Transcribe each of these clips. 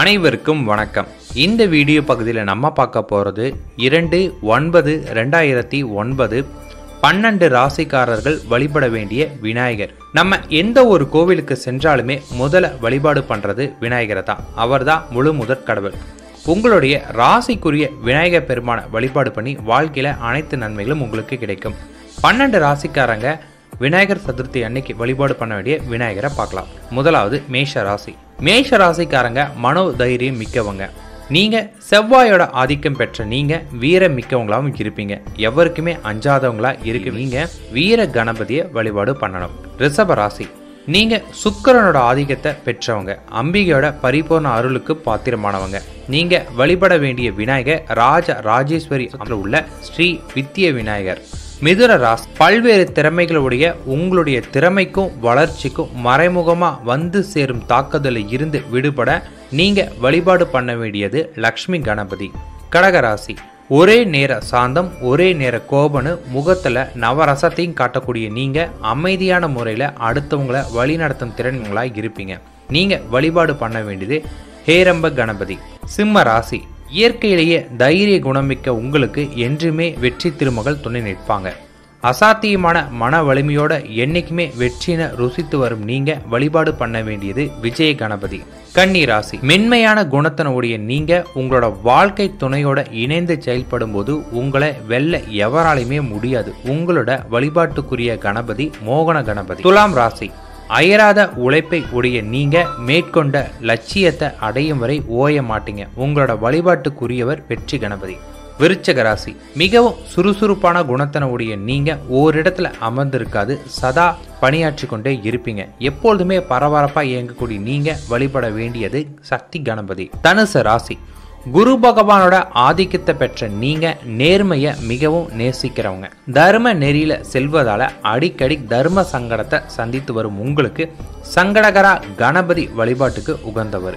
அனைவருக்கும் வணக்கம் இந்த வீடியோ பகுதியில் நம்ம பார்க்க போகிறது இரண்டு ஒன்பது ரெண்டாயிரத்தி ஒன்பது பன்னெண்டு ராசிக்காரர்கள் வழிபட வேண்டிய விநாயகர் நம்ம எந்த ஒரு கோவிலுக்கு சென்றாலுமே முதல்ல வழிபாடு பண்ணுறது விநாயகரை தான் அவர் தான் முழு முதற் கடவுள் உங்களுடைய ராசிக்குரிய விநாயகர் பெருமானை வழிபாடு பண்ணி வாழ்க்கையில் அனைத்து நன்மைகளும் உங்களுக்கு கிடைக்கும் பன்னெண்டு ராசிக்காரங்க விநாயகர் சதுர்த்தி அன்னைக்கு வழிபாடு பண்ண வேண்டிய விநாயகரை பார்க்கலாம் முதலாவது மேஷ ராசி மேஷ ராசிக்காரங்க மனோ தைரியம் மிக்கவங்க நீங்க செவ்வாயோட ஆதிக்கம் பெற்ற நீங்க வீர மிக்கவங்களாவும் இருப்பீங்க எவருக்குமே அஞ்சாதவங்களா இருக்கு நீங்க வீர கணபதியை வழிபாடு பண்ணணும் ரிஷப ராசி நீங்க சுக்கிரனோட ஆதிக்கத்தை பெற்றவங்க அம்பிகையோட பரிபூர்ண அருளுக்கு பாத்திரமானவங்க நீங்க வழிபட வேண்டிய விநாயகர் ராஜ ராஜேஸ்வரி உள்ள ஸ்ரீ வித்திய விநாயகர் மிதுன ராசி பல்வேறு திறமைகளுடைய உங்களுடைய திறமைக்கும் வளர்ச்சிக்கும் மறைமுகமா வந்து சேரும் தாக்குதலில் இருந்து விடுபட நீங்க வழிபாடு பண்ண வேண்டியது லக்ஷ்மி கணபதி கடகராசி ஒரே நேர சாந்தம் ஒரே நேர கோபனு முகத்துல நவரசத்தையும் காட்டக்கூடிய நீங்க அமைதியான முறையில அடுத்தவங்களை வழிநடத்தும் திறன்களா இருப்பீங்க நீங்க வழிபாடு பண்ண வேண்டியது ஹேரம்ப கணபதி சிம்ம ராசி இயற்கையிலேயே தைரிய குணமிக்க உங்களுக்கு என்றுமே வெற்றி திருமகள் துணை நிற்பாங்க அசாத்தியமான மன வலிமையோட என்னைக்குமே வெற்றின ருசித்து வரும் நீங்க வழிபாடு பண்ண வேண்டியது விஜய கணபதி கன்னி ராசி மென்மையான குணத்தினுடைய நீங்க உங்களோட வாழ்க்கை துணையோட இணைந்து செயல்படும் போது உங்களை வெல்ல எவராலையுமே முடியாது உங்களோட வழிபாட்டுக்குரிய கணபதி மோகன கணபதி துலாம் ராசி அயராத உழைப்பை உடைய நீங்க மேற்கொண்ட லட்சியத்தை அடையும் வரை ஓய மாட்டீங்க உங்களோட வழிபாட்டுக்குரியவர் வெற்றி கணபதி விருச்சக ராசி மிகவும் சுறுசுறுப்பான குணத்தன உடைய நீங்க ஓரிடத்துல அமர்ந்திருக்காது சதா பணியாற்றி கொண்டே இருப்பீங்க எப்பொழுதுமே பரபரப்பா இயங்கக்கூடிய நீங்க வழிபட வேண்டியது சக்தி கணபதி தனுசு ராசி குரு பகவானோட ஆதிக்கத்தை பெற்ற நீங்க நேர்மைய மிகவும் நேசிக்கிறவங்க தர்ம நெறியில செல்வதால அடிக்கடி தர்ம சங்கடத்தை சந்தித்து வரும் உங்களுக்கு சங்கடகரா கணபதி வழிபாட்டுக்கு உகந்தவர்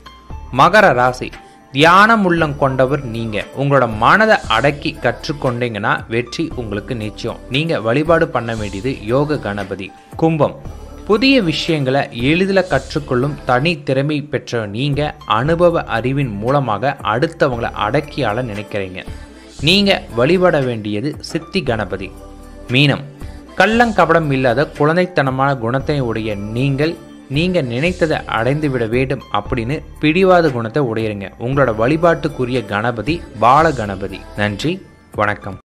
மகர ராசி தியானம் உள்ளம் கொண்டவர் நீங்க உங்களோட மனதை அடக்கி கற்றுக்கொண்டீங்கன்னா வெற்றி உங்களுக்கு நிச்சயம் நீங்க வழிபாடு பண்ண வேண்டியது யோக கணபதி கும்பம் புதிய விஷயங்களை எளிதில் கற்றுக்கொள்ளும் தனி திறமை பெற்ற நீங்க அனுபவ அறிவின் மூலமாக அடுத்தவங்களை அடக்கியால நினைக்கிறீங்க நீங்க வழிபட வேண்டியது சித்தி கணபதி மீனம் கள்ளங்கபடம் இல்லாத குழந்தைத்தனமான குணத்தை உடைய நீங்கள் நீங்க நினைத்ததை அடைந்து விட வேண்டும் அப்படின்னு பிடிவாத குணத்தை உடையருங்க உங்களோட வழிபாட்டுக்குரிய கணபதி பால கணபதி நன்றி வணக்கம்